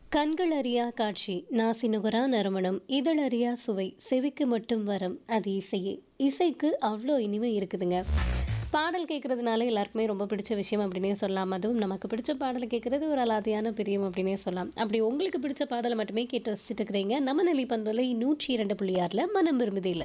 கண்கள் அறியா காட்சி நாசி நுகரா நறுமணம் இதழ் அறியா சுவை செவிக்கு மட்டும் வரம் அது இசையே இசைக்கு அவ்வளோ இனிமை இருக்குதுங்க பாடல் கேட்குறதுனால எல்லாருக்குமே ரொம்ப பிடிச்ச விஷயம் அப்படின்னே சொல்லலாம் அதுவும் நமக்கு பிடிச்ச பாடலை கேட்குறது ஒரு அலாதியான பிரியம் அப்படின்னே சொல்லலாம் அப்படி உங்களுக்கு பிடிச்ச பாடலை மட்டுமே கேட்டு ரசிச்சுட்டு இருக்கிறீங்க நம்ம நெல்லி பந்தலை நூற்றி இரண்டு புள்ளி ஆறில் மனம் விரும்புதில்லை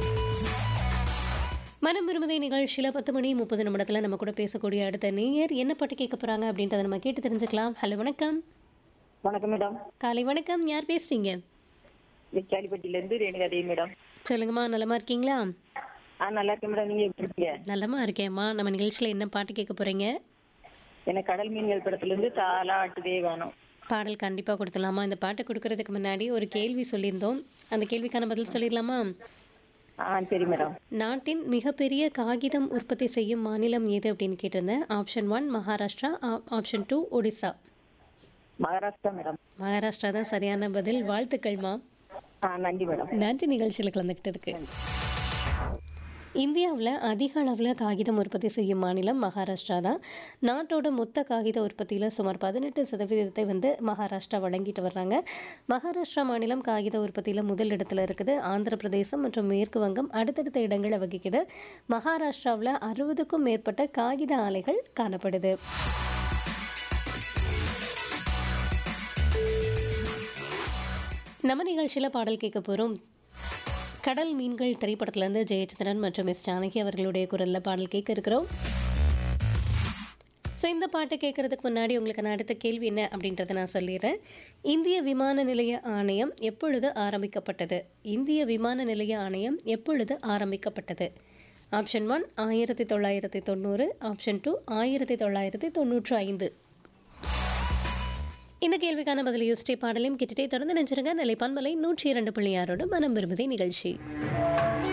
மனம் விரும்புதை நிகழ்ச்சியில் பத்து மணி முப்பது நிமிடத்தில் நம்ம கூட பேசக்கூடிய அடுத்த நேயர் என்ன பாட்டு கேட்க போகிறாங்க அப்படின்றத நம்ம கேட்டு தெரிஞ்சுக்கலாம் ஹலோ வணக்கம் வணக்கம் மேடம் காலை வணக்கம் யார் பேசுறீங்க விச்சாலிப்பட்டியில இருந்து ரேணுகா தேவி மேடம் சொல்லுங்கம்மா நலமா இருக்கீங்களா ஆ நல்லா இருக்கேன் மேடம் நீங்க எப்படி இருக்கீங்க நலமா இருக்கேம்மா நம்ம நிகழ்ச்சியில் என்ன பாட்டு கேட்க போறீங்க எனக்கு கடல் மீன்கள் படத்துல இருந்து தாலாட்டுதே வேணும் பாடல் கண்டிப்பாக கொடுத்துடலாமா இந்த பாட்டை கொடுக்கறதுக்கு முன்னாடி ஒரு கேள்வி சொல்லியிருந்தோம் அந்த கேள்விக்கான பதில் சொல்லிடலாமா ஆ சரி மேடம் நாட்டின் மிகப்பெரிய காகிதம் உற்பத்தி செய்யும் மாநிலம் எது அப்படின்னு கேட்டிருந்தேன் option one Maharashtra option two Odisha Maharashtra madam Maharashtra தான் சரியான பதில் வாழ்த்துக்கள்மா ஆ நன்றி மேடம் நன்றி நிகழ்ச்சியில் கலந்துக்கிட்டதுக்கு இந்தியாவில் அதிக அளவில் காகிதம் உற்பத்தி செய்யும் மாநிலம் மகாராஷ்டிரா தான் நாட்டோட மொத்த காகித உற்பத்தியில் சுமார் பதினெட்டு சதவீதத்தை வந்து மகாராஷ்டிரா வழங்கிட்டு வர்றாங்க மகாராஷ்டிரா மாநிலம் காகித உற்பத்தியில் முதல் இடத்துல இருக்குது ஆந்திர பிரதேசம் மற்றும் மேற்கு வங்கம் அடுத்தடுத்த இடங்களை வகிக்குது மகாராஷ்டிராவில் அறுபதுக்கும் மேற்பட்ட காகித ஆலைகள் காணப்படுது நம்ம நிகழ்ச்சியில் பாடல் கேட்க போகிறோம் கடல் மீன்கள் திரைப்படத்திலேருந்து ஜெயச்சந்திரன் மற்றும் எஸ் ஜானகி அவர்களுடைய குரலில் பாடல் கேட்க இருக்கிறோம் ஸோ இந்த பாட்டை கேட்குறதுக்கு முன்னாடி உங்களுக்கு நான் அடுத்த கேள்வி என்ன அப்படின்றத நான் சொல்லிடுறேன் இந்திய விமான நிலைய ஆணையம் எப்பொழுது ஆரம்பிக்கப்பட்டது இந்திய விமான நிலைய ஆணையம் எப்பொழுது ஆரம்பிக்கப்பட்டது ஆப்ஷன் ஒன் ஆயிரத்தி தொள்ளாயிரத்தி தொண்ணூறு ஆப்ஷன் டூ ஆயிரத்தி தொள்ளாயிரத்தி தொண்ணூற்று ஐந்து இந்த கேள்விக்கான பதில் யோசிச்சே பாடலையும் கேட்டுட்டே தொடர்ந்து நினைச்சிருங்க நிலைப்பான்மலை நூற்றி இரண்டு புள்ளி ஆறோட மனம் விரும்புதை நிகழ்ச்சி